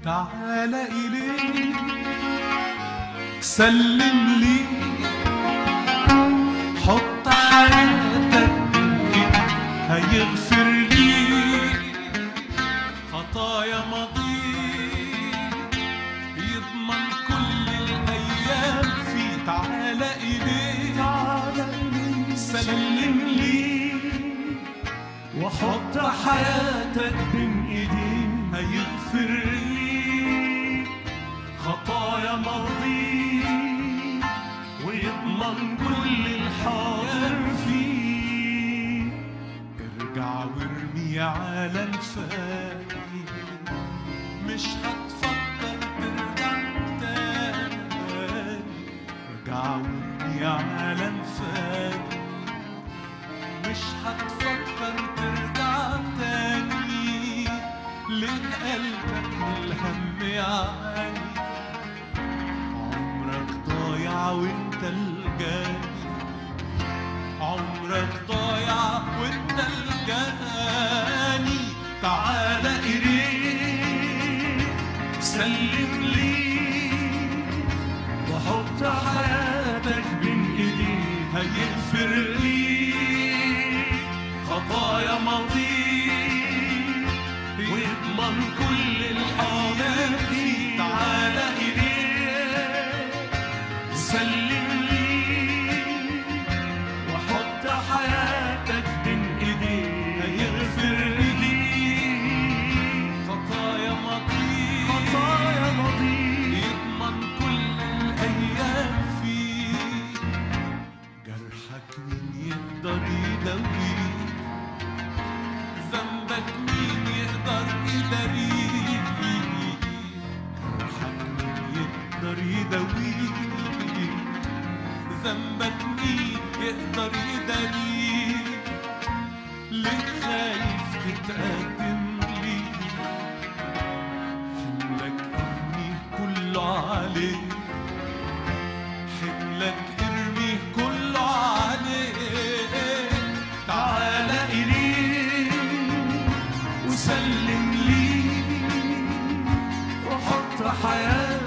تعال إليه سلم لي حط عينك هيغفر لي خطايا ماضيك يضمن كل الأيام في تعال إليه تعال إليه سلم لي وحط حياتك بين ايديه هيغفر لي خطايا ماضيك ويضمن كل الحاضر فيه ارجع وارمي على الفاني مش هتفكر ترجع تاني ارجع وارمي على الفاني مش هتفكر ترجع تاني ليه قلبك من الهم يعاني عمرك ضايع وانت الجاني عمرك ضايع وانت الجاني تعال إليه سلم لي وحط حياتك بين ايديه هيغفر لي خطايا ماضيك ويضمن كل الحاضر فيه تعال إليه سلم لي وحط حياتك بين ايديه هيغفر لي خطايا ماضي خطايا ماضيك يضمن كل الأيام فيه جرحك مين يقدر يداويه ذنبك مين يقدر يداريه جرحك مين يقدر يداويه ذنبك مين يقدر يداريه ليه خايف تتقدم ليه حملك ارميه كله عليه حملك ارميه كله عليه تعال إليه وسلم لي وحط حياتك